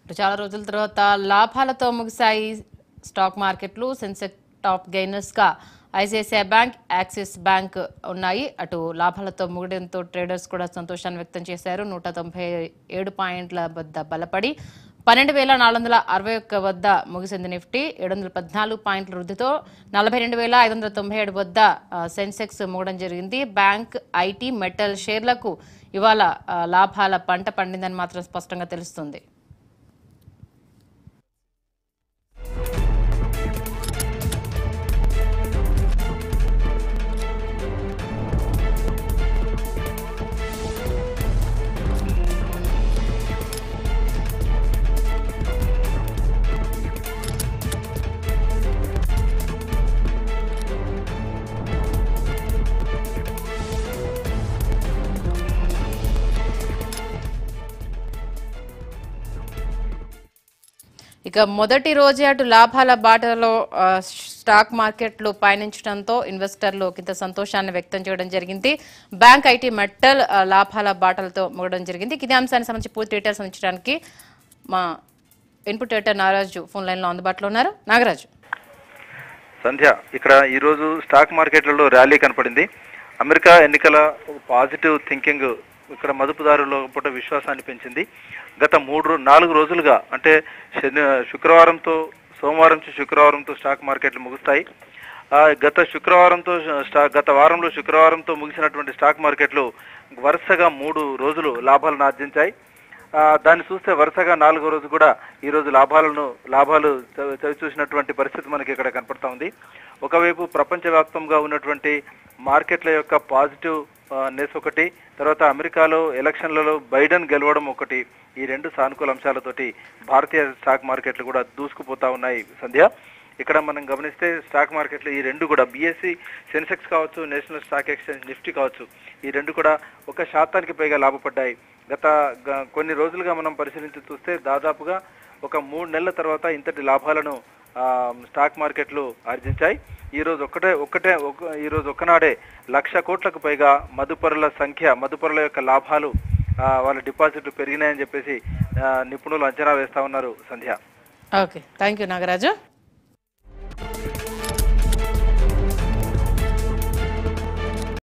ఇప్పుడు చాలా రోజుల తర్వాత లాభాలతో ముగిశాయి స్టాక్ మార్కెట్లు సెన్సెక్స్ టాప్ గెయినర్స్ గా ఐసిఐసిఐ బ్యాంక్ యాక్సిస్ బ్యాంక్ ఉన్నాయి అటు లాభాలతో ముగిడంతో ట్రేడర్స్ కూడా సంతోషాన్ని వ్యక్తం చేశారు నూట తొంభై ఏడు పాయింట్ల వద్ద బలపడి పన్నెండు వేల నాలుగు వందల అరవై ఒక్క వద్ద ముగిసింది నిఫ్టీ ఏడు వందల పద్నాలుగు పాయింట్ల వృద్ధితో నలభై రెండు వేల ఐదు వందల తొంభై ఏడు వద్ద ఆ, సెన్సెక్స్ ముగడం జరిగింది బ్యాంక్ ఐటీ మెటల్ షేర్లకు ఇవాళ ఆ, లాభాల పంట పండిందని మాత్రం స్పష్టంగా తెలుస్తుంది ఇక మొదటి రోజే అటు లాభాల బాటలో ఆ, స్టాక్ మార్కెట్లు పయనించడంతో ఇన్వెస్టర్లు కింద సంతోషాన్ని వ్యక్తం చేయడం జరిగింది బ్యాంక్ ఐటీ మెటల్ ఆ, లాభాల బాటలతో ముగడం జరిగింది ఇదే అంశానికి సంబంధించి పూర్తి డీటెయిల్స్ అందించడానికి మా ఇన్పుట్ ఎడిటర్ నాగరాజు ఫోన్ లైన్లో అందుబాటులో ఉన్నారు నాగరాజు సంధ్య ఇక్కడ ఈరోజు స్టాక్ మార్కెట్లలో ర్యాలీ కనపడింది అమెరికా ఎన్నికల పాజిటివ్ థింకింగ్ ఇక్కడ మదుపుదారుల పూట విశ్వాసాన్ని పెంచింది గత మూడు రో- నాలుగు రోజులుగా అంటే శని శుక్రవారంతో సోమవారం నుంచి శుక్రవారంతో స్టాక్ మార్కెట్లు ముగుస్తాయి ఆ, గత శుక్రవారంతో స్టా గత వారంలో శుక్రవారంతో ముగిసినటువంటి స్టాక్ మార్కెట్లు వరుసగా మూడు రోజులు లాభాలను ఆర్జించాయి ఆ, దాన్ని చూస్తే వరుసగా నాలుగో రోజు కూడా ఈ రోజు లాభాలను లాభాలు చవి చవి చూసినటువంటి పరిస్థితి మనకి ఇక్కడ కనపడతా ఉంది ఒకవైపు ప్రపంచవ్యాప్తంగా ఉన్నటువంటి మార్కెట్ల యొక్క పాజిటివ్ నెస్ ఒకటి తర్వాత అమెరికాలో ఎలక్షన్లలో బైడెన్ గెలవడం ఒకటి ఈ రెండు సానుకూల అంశాలతోటి భారతీయ స్టాక్ మార్కెట్లు కూడా దూసుకుపోతా ఉన్నాయి సంధ్య ఇక్కడ మనం గమనిస్తే స్టాక్ మార్కెట్లు ఈ రెండు కూడా బీఎస్సీ సెన్సెక్స్ కావచ్చు నేషనల్ స్టాక్ ఎక్స్చేంజ్ నిఫ్టీ కావచ్చు ఈ రెండు కూడా ఒక శాతానికి పైగా లాభపడ్డాయి గత గ- కొన్ని రోజులుగా మనం పరిశీలించి చూస్తే దాదాపుగా ఒక మూడు నెలల తర్వాత ఇంతటి లాభాలను ఆ, స్టాక్ మార్కెట్లు ఆర్జించాయి ఈ రోజు ఒక్కటే ఒక్కటే ఒక- ఈ రోజు ఒక్కనాడే లక్ష కోట్లకు పైగా మదుపరుల సంఖ్య మదుపరుల యొక్క లాభాలు ఆ, వాళ్ళ డిపాజిట్లు పెరిగినాయని చెప్పేసి ఆ, నిపుణులు అంచనా వేస్తా ఉన్నారు Sandhya okay thank you Nagaraju